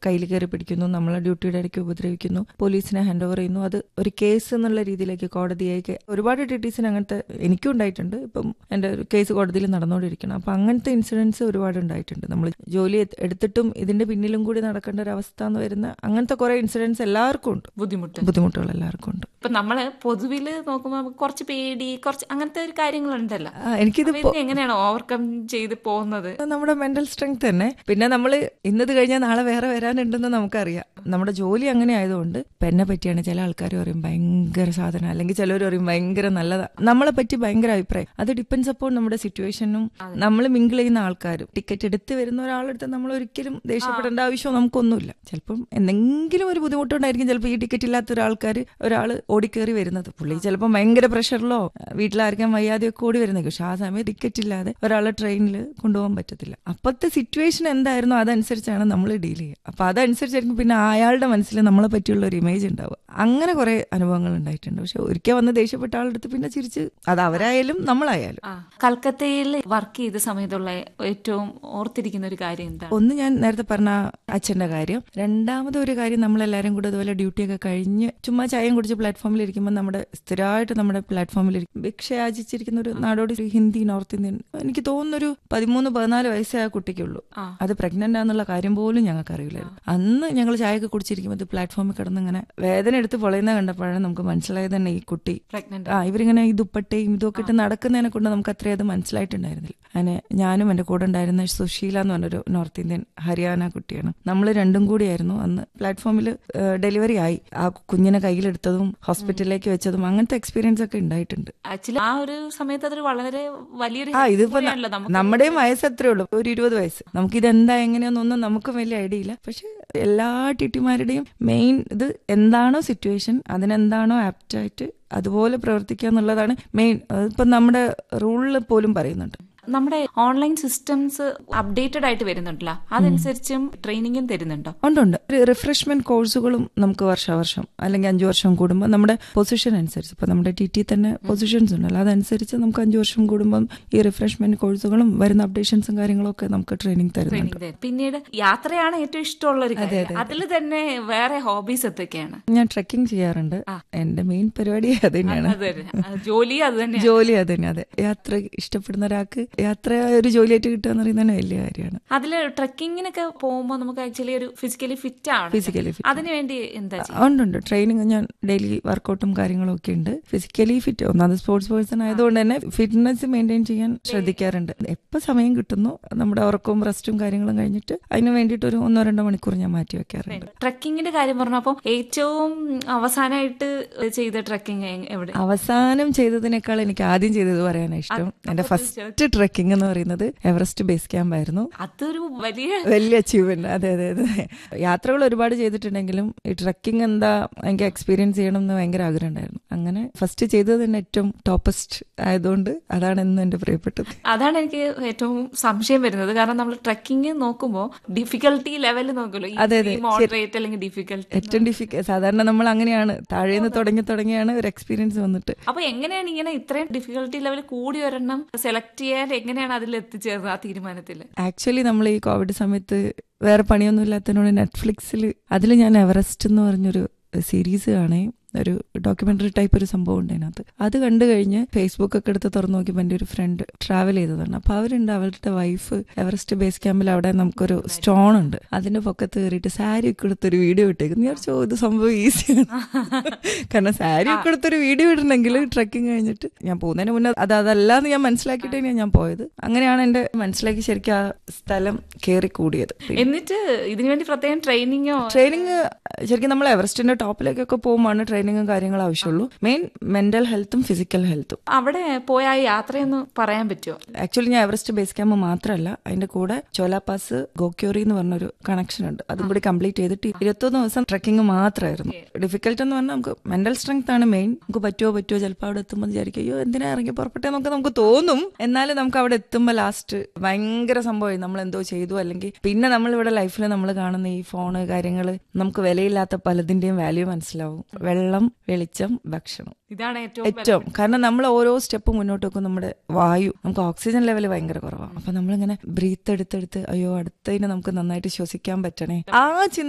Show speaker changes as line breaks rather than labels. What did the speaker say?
കയ്യിൽ കയറി പിടിക്കുന്നു നമ്മളെ ഡ്യൂട്ടിയുടെ ഇടയ്ക്ക് ഉപദ്രവിക്കുന്നു പോലീസിനെ ഹാൻഡ് ഓവർ ചെയ്യുന്നു അത് ഒരു കേസ് എന്നുള്ള രീതിയിലേക്ക് കോടതിയേക്ക് ഒരുപാട് ടിറ്റീസിന് അങ്ങനത്തെ എനിക്കും ഉണ്ടായിട്ടുണ്ട് ഇപ്പം എൻ്റെ ഒരു കേസ് കോടതിയിൽ നടന്നുകൊണ്ടിരിക്കണം അപ്പം അങ്ങനത്തെ ഇൻസിഡൻസ് ഒരുപാട് ഉണ്ടായിട്ടുണ്ട് നമ്മൾ ജോലി എ- എടുത്തിട്ടും ഇതിന്റെ പിന്നിലും കൂടി നടക്കേണ്ട ഒരു അവസ്ഥ എന്ന് വരുന്ന അങ്ങനത്തെ കുറെ ഇൻസിഡൻസ് എല്ലാവർക്കും ഉണ്ട്
ബുദ്ധിമുട്ട്
ബുദ്ധിമുട്ടുകൾ എല്ലാവർക്കും ഉണ്ട്
ഇപ്പൊ നമ്മള് പൊതുവില് നോക്കുമ്പോ നമുക്ക് കുറച്ച് പേടി കുറച്ച് അങ്ങനത്തെ ഒരു കാര്യങ്ങളുണ്ടല്ലോ
ആ, എനിക്കിത്
അപ്പൊ ഇതിനെ എങ്ങനെയാണ് ഓവർകം ചെയ്ത് പോകുന്നത്
നമ്മുടെ മെന്റൽ സ്ട്രെങ്ത് തന്നെ പിന്നെ നമ്മൾ ഇന്നത് കഴിഞ്ഞാൽ നാളെ വേറെ വരാനുണ്ടെന്ന് നമുക്കറിയാം നമ്മുടെ ജോലി അങ്ങനെ ആയതുകൊണ്ട് ഇപ്പൊ എന്നെ പറ്റിയാണ് ചില ആൾക്കാർ പറയും ഭയങ്കര സാധനം അല്ലെങ്കിൽ ചിലർ പറയും ഭയങ്കര നല്ലതാ നമ്മളെ പറ്റി ഭയങ്കര അഭിപ്രായം അത് ഡിപ്പെൻസ് അപ്പോൾ നമ്മുടെ സിറ്റുവേഷനും നമ്മൾ മിങ്കിൾ ചെയ്യുന്ന ആൾക്കാരും ടിക്കറ്റ് എടുത്ത് വരുന്ന ഒരാളെടുത്ത് നമ്മൾ ഒരിക്കലും ദേഷ്യപ്പെടേണ്ട ആവശ്യം നമുക്കൊന്നുമില്ല ചിലപ്പം എന്തെങ്കിലും ഒരു ബുദ്ധിമുട്ടുണ്ടായിരിക്കും ചിലപ്പോൾ ഈ ടിക്കറ്റ് ഇല്ലാത്ത ഒരാൾക്കാർ ഒരാൾ ഓടിക്കേറി വരുന്നത് പുള്ളി ചിലപ്പോൾ ഭയങ്കര പ്രഷറിലോ വീട്ടിലാർക്കാൻ വയ്യാതെയൊക്കെ ഓടി വരുന്നത് പക്ഷെ ആ സമയം ടിക്കറ്റ് ഇല്ലാതെ ഒരാളെ ട്രെയിനിൽ കൊണ്ടുപോകാൻ പറ്റത്തില്ല അപ്പോഴത്തെ സിറ്റുവേഷൻ എന്തായിരുന്നോ അതനുസരിച്ചാണ് നമ്മൾ ഡീൽ ചെയ്യുക അപ്പൊ അതനുസരിച്ചായിരിക്കും പിന്നെ അയാളുടെ മനസ്സിൽ നമ്മളെ പറ്റിയുള്ള ഒരു ഇമേജ് ഉണ്ടാവുക അങ്ങനെ കുറെ അനുഭവങ്ങൾ ഉണ്ടായിട്ടുണ്ട് പക്ഷെ ഒരിക്കൽ വന്ന് ദേഷ്യപ്പെട്ട ആളെടുത്ത് പിന്നെ ചിരിച്ച് അത് അവരായാലും നമ്മളായാലും
ആ കൽക്കത്തയിൽ വർക്ക് ചെയ്ത സമയത്തുള്ള ഏറ്റവും ഓർത്തിരിക്കുന്ന ഒരു കാര്യം എന്താണ്
ഒന്ന് ഞാൻ നേരത്തെ പറഞ്ഞ അച്ഛന്റെ കാര്യം രണ്ടാമത് ഒരു കാര്യം നമ്മളെല്ലാരും കൂടെ ഇതുപോലെ ഡ്യൂട്ടിയൊക്കെ കഴിഞ്ഞ് ചുമ്മാ ചായയും കുടിച്ച് പ്ലാറ്റ്ഫോമിൽ ഇരിക്കുമ്പോൾ നമ്മുടെ സ്ഥിരമായിട്ട് നമ്മുടെ പ്ലാറ്റ്ഫോമിൽ ഇരിക്കും ഭിക്ഷ യാചിച്ചിരിക്കുന്ന ഒരു നാടോടി ഒരു ഹിന്ദി നോർത്ത് ഇന്ത്യൻ എനിക്ക് തോന്നുന്നൊരു പതിമൂന്ന് പതിനാല് വയസ്സേ ആ കുട്ടിക്കുള്ളൂ
ആ.
അത് പ്രഗ്നന്റ് ആണെന്നുള്ള കാര്യം പോലും ഞങ്ങൾക്ക് അറിയില്ലായിരുന്നു അന്ന് ഞങ്ങൾ ചായയൊക്കെ കുടിച്ചിരിക്കുമ്പോൾ ഇത് പ്ലാറ്റ്ഫോമിൽ കിടന്ന് ഇങ്ങനെ വേദന എടുത്ത് പൊളയുന്ന കണ്ടപ്പോഴാണ് നമുക്ക് മനസ്സിലായത് തന്നെ ഈ കുട്ടി
പ്രഗ്നന്റ്
ആ ഇവരിങ്ങനെ ഈ ദുപ്പട്ടയും ഇതൊക്കെ ഇട്ട് നടക്കുന്നതിനെ കൊണ്ട് നമുക്ക് അത്രയും അത് മനസ്സിലായിട്ടുണ്ടായിരുന്നില്ല അങ്ങനെ ഞാനും എൻ്റെ കൂടെ ഉണ്ടായിരുന്ന സുശീല എന്ന് പറഞ്ഞൊരു നോർത്ത് ഇന്ത്യൻ ഹരിയാന കുട്ടിയാണ് നമ്മൾ രണ്ടും കൂടിയായിരുന്നു അന്ന് പ്ലാറ്റ്ഫോമിൽ ഡെലിവറി ആയി ആ കുഞ്ഞിനെ കയ്യിലെടുത്തതും ഹോസ്പിറ്റലിലേക്ക് വെച്ചതും അങ്ങനത്തെ എക്സ്പീരിയൻസ് ഒക്കെ ഉണ്ടായിട്ടുണ്ട്
ആക്ച്വലി ആ ഒരു സമയത്ത് അതൊരു വളരെ വലിയൊരു
ആ ഇതിപ്പോ ന-
ആണല്ലോ നമുക്ക്
നമ്മുടെയും വയസ്സ് എത്രേ ഉള്ളൂ ഒരു ഇരുപത് വയസ്സ് നമുക്ക് ഇതെന്താ എങ്ങനെയാന്നൊന്നും നമുക്കും വലിയ ഐഡിയ ഇല്ല പക്ഷെ എല്ലാ ടിറ്റിമാരുടെയും മെയിൻ ഇത് എന്താണോ സിറ്റുവേഷൻ അതിനെന്താണോ ആപ്റ്റായിട്ട് അതുപോലെ പ്രവർത്തിക്കുക എന്നുള്ളതാണ് മെയിൻ ഇപ്പൊ നമ്മുടെ റൂളിൽ പോലും പറയുന്നുണ്ട്
നമ്മുടെ ഓൺലൈൻ സിസ്റ്റംസ് അപ്ഡേറ്റഡ് ആയിട്ട് വരുന്നുണ്ടല്ലോ അതനുസരിച്ചും ട്രെയിനിങ്ങും തരുന്നുണ്ടോ
ഉണ്ട് ഉണ്ട് റിഫ്രഷ്മെന്റ് കോഴ്സുകളും നമുക്ക് വർഷാവർഷം അല്ലെങ്കിൽ അഞ്ചു വർഷം കൂടുമ്പോൾ നമ്മുടെ പൊസിഷൻ അനുസരിച്ച് ഇപ്പൊ നമ്മുടെ ടി ടി തന്നെ പൊസിഷൻസ് ഉണ്ടല്ലോ അതനുസരിച്ച് നമുക്ക് അഞ്ചു വർഷം കൂടുമ്പോൾ ഈ റിഫ്രഷ്മെന്റ് കോഴ്സുകളും വരുന്ന അപ്ഡേഷൻസും കാര്യങ്ങളും ഒക്കെ നമുക്ക് ട്രെയിനിങ് തരുന്നുണ്ട്
ട്രെയിനിങ് തരും പിന്നീട് യാത്രയാണ് ഏറ്റവും ഇഷ്ടമുള്ള ഒരു കാര്യം അതിൽ തന്നെ വേറെ ഹോബീസ് എന്തൊക്കെയാണ്
ഞാൻ ട്രെക്കിംഗ് ചെയ്യാറുണ്ട് എന്റെ മെയിൻ പരിപാടി അത് തന്നെയാണ്
അത് തന്നെ. ആ, ജോലി അത് തന്നെ
ജോലി അത് തന്നെ അതെ യാത്ര ഇഷ്ടപ്പെടുന്ന ഒരാൾക്ക് യാത്ര ഒരു ജോലിയായിട്ട് കിട്ടുക എന്ന് പറയുന്നത് തന്നെ വലിയ കാര്യമാണ്
അതില് ട്രക്കിങ്ങിനൊക്കെ പോകുമ്പോൾ നമുക്ക് ആക്ച്വലി ഒരു ഫിസിക്കലി ഫിറ്റ് ആണ്
ഫിസിക്കലി ഫിറ്റ്
അതിനു വേണ്ടി എന്താ ചെയ്യുക
ഉണ്ട് ഉണ്ട് ട്രെയിനിങ് ഞാൻ ഡെയിലി വർക്കൗട്ടും കാര്യങ്ങളും ഒക്കെ ഉണ്ട് ഫിസിക്കലി ഫിറ്റ് ഒന്നാമത് സ്പോർട്സ് പേഴ്സൺ ആയതുകൊണ്ട് തന്നെ ഫിറ്റ്നസ് മെയിൻറ്റെയിൻ ചെയ്യാൻ ശ്രദ്ധിക്കാറുണ്ട് എപ്പോ സമയം കിട്ടുന്നു നമ്മുടെ ഉറക്കവും റെസ്റ്റും കാര്യങ്ങളും കഴിഞ്ഞിട്ട് അതിന് വേണ്ടിയിട്ട് ഒരു ഒന്നോ രണ്ടോ മണിക്കൂർ ഞാൻ മാറ്റി വെക്കാറുണ്ട്
ട്രക്കിങ്ങിന്റെ കാര്യം പറഞ്ഞപ്പോ ഏറ്റവും അവസാനമായിട്ട് ചെയ്ത ട്രക്കിംഗ് എവിടെ
അവസാനം ചെയ്തതിനേക്കാൾ എനിക്ക് ആദ്യം ചെയ്തത് പറയാനാണ് ഇഷ്ടം എന്റെ ഫസ്റ്റ് ട്രെക്കിംഗ് എന്ന് പറയുന്നത് എവറസ്റ്റ് ബേസ് ക്യാമ്പ് ആയിരുന്നു
അതൊരു വലിയ
വലിയ അച്ചീവ്മെന്റ് അതെ അതെ അതെ യാത്രകൾ ഒരുപാട് ചെയ്തിട്ടുണ്ടെങ്കിലും ഈ ട്രക്കിംഗ് എന്താ എനിക്ക് എക്സ്പീരിയൻസ് ചെയ്യണം എന്ന് ഭയങ്കര ആഗ്രഹം ഉണ്ടായിരുന്നു അങ്ങനെ ഫസ്റ്റ് ചെയ്തത് തന്നെ ഏറ്റവും ടോപ്പസ്റ്റ് ആയതുകൊണ്ട് അതാണ് എന്നും എന്റെ പ്രിയപ്പെട്ടത്
അതാണ് എനിക്ക് ഏറ്റവും സംശയം വരുന്നത് കാരണം നമ്മൾ ട്രക്കിംഗ് നോക്കുമ്പോൾ ഡിഫിക്കൽട്ടി ലെവൽ നോക്കുമല്ലോ
അതെ, അതെ.
മോഡറേറ്റ് അല്ലെങ്കിൽ ഡിഫിക്കൽട്ടി
ഏറ്റവും ഡിഫിക്ക സാധാരണ നമ്മൾ അങ്ങനെയാണ് താഴേന്ന് തുടങ്ങി തുടങ്ങിയാണ് ഒരു എക്സ്പീരിയൻസ് വന്നിട്ട്
അപ്പൊ എങ്ങനെയാണ് ഇങ്ങനെ ഇത്രയും ഡിഫിക്കൽട്ടി ലെവൽ കൂടി ഒരെണ്ണം സെലക്ട് ചെയ്യാൻ എങ്ങനെയാണ് അതിൽ എത്തിച്ചേർന്നത് ആ തീരുമാനത്തിൽ
ആക്ച്വലി നമ്മൾ ഈ കോവിഡ് സമയത്ത് വേറെ പണിയൊന്നും ഇല്ലാത്തതിനോട് നെറ്റ്ഫ്ലിക്സിൽ അതിൽ ഞാൻ എവറസ്റ്റ് എന്ന് പറഞ്ഞൊരു സീരീസ് കാണേ ഒരു ഡോക്യുമെന്ററി ടൈപ്പ് ഒരു സംഭവം ഉണ്ട് അതിനകത്ത് അത് കണ്ടു കഴിഞ്ഞ് ഫേസ്ബുക്ക് ഒക്കെ എടുത്ത് തുറന്നു നോക്കിയപ്പോൾ എൻ്റെ ഒരു ഫ്രണ്ട് ട്രാവൽ ചെയ്തതാണ് അപ്പൊ അവരുണ്ട് അവരുടെ വൈഫ് എവറസ്റ്റ് ബേസ് ക്യാമ്പിൽ അവിടെ നമുക്കൊരു സ്റ്റോൺ ഉണ്ട് അതിന്റെ പൊക്കത്ത് കയറിയിട്ട് സാരി ഒക്കെ എടുത്തൊരു വീഡിയോ ഇട്ടേക്കുന്നു ഞാൻ ചോദിച്ചു ഇത് സംഭവം ഈസിയാണ് കാരണം സാരി ഒക്കെ എടുത്തൊരു വീഡിയോ ഇടണമെങ്കിൽ ട്രക്കിംഗ് കഴിഞ്ഞിട്ട് ഞാൻ പോകുന്നതിന് മുന്നേ അത് അതല്ലാന്ന് ഞാൻ മനസ്സിലാക്കിയിട്ട് തന്നെയാണ് ഞാൻ പോയത് അങ്ങനെയാണ് എന്റെ മനസ്സിലാക്കി ശരിക്കും ആ സ്ഥലം കയറി കൂടിയത്
എന്നിട്ട് ഇതിനു വേണ്ടി പ്രത്യേകം ട്രെയിനിങ്ങോ
ട്രെയിനിങ് ശരിക്കും നമ്മൾ എവറസ്റ്റിന്റെ ടോപ്പിലേക്കൊക്കെ പോകുമ്പോൾ ട്രെയിനിങ്ങും കാര്യങ്ങളും ആവശ്യമുള്ളൂ മെയിൻ മെന്റൽ ഹെൽത്തും ഫിസിക്കൽ ഹെൽത്തും
അവിടെ പോയ ആ യാത്രയൊന്ന് പറയാൻ പറ്റുമോ
ആക്ച്വലി ഞാൻ എവറസ്റ്റ് ബേസ് ക്യാമ്പ് മാത്രമല്ല അതിന്റെ കൂടെ ചോലാപാസ് ഗോക്യോറി എന്ന് പറഞ്ഞൊരു കണക്ഷൻ ഉണ്ട് അതും കൂടി കംപ്ലീറ്റ് ചെയ്തിട്ട് ഇരുപത്തൊന്ന് ദിവസം ട്രക്കിംഗ് മാത്രമായിരുന്നു ഡിഫിക്കൽട്ട് എന്ന് പറഞ്ഞാൽ നമുക്ക് മെന്റൽ സ്ട്രെങ്ത് ആണ് മെയിൻ നമുക്ക് പറ്റുമോ പറ്റുമോ ചിലപ്പോൾ അവിടെ എത്തുമ്പോൾ വിചാരിക്കും അയ്യോ എന്തിനാ ഇറങ്ങി പുറപ്പെട്ടെന്നൊക്കെ നമുക്ക് തോന്നും എന്നാലും നമുക്ക് അവിടെ എത്തുമ്പോൾ ലാസ്റ്റ് ഭയങ്കര സംഭവമായി നമ്മൾ എന്തോ ചെയ്തു അല്ലെങ്കിൽ പിന്നെ നമ്മൾ ഇവിടെ ലൈഫിൽ നമ്മൾ കാണുന്ന ഈ ഫോണ് കാര്യങ്ങൾ നമുക്ക് വിലയില്ലാത്ത പലതിന്റെയും വാല്യൂ മനസ്സിലാവും വെള്ളം വെളിച്ചം ഭക്ഷണം
ഇതാണ് ഏറ്റവും
ഏറ്റവും കാരണം നമ്മൾ ഓരോ സ്റ്റെപ്പ് മുന്നോട്ട് വെക്കും നമ്മുടെ വായു നമുക്ക് ഓക്സിജൻ ലെവൽ ഭയങ്കര കുറവാണ് അപ്പൊ നമ്മളിങ്ങനെ ബ്രീത്ത് എടുത്തെടുത്ത് അയ്യോ അടുത്തതിനെ നമുക്ക് നന്നായിട്ട് ശ്വസിക്കാൻ പറ്റണേ ആ ചിന്ത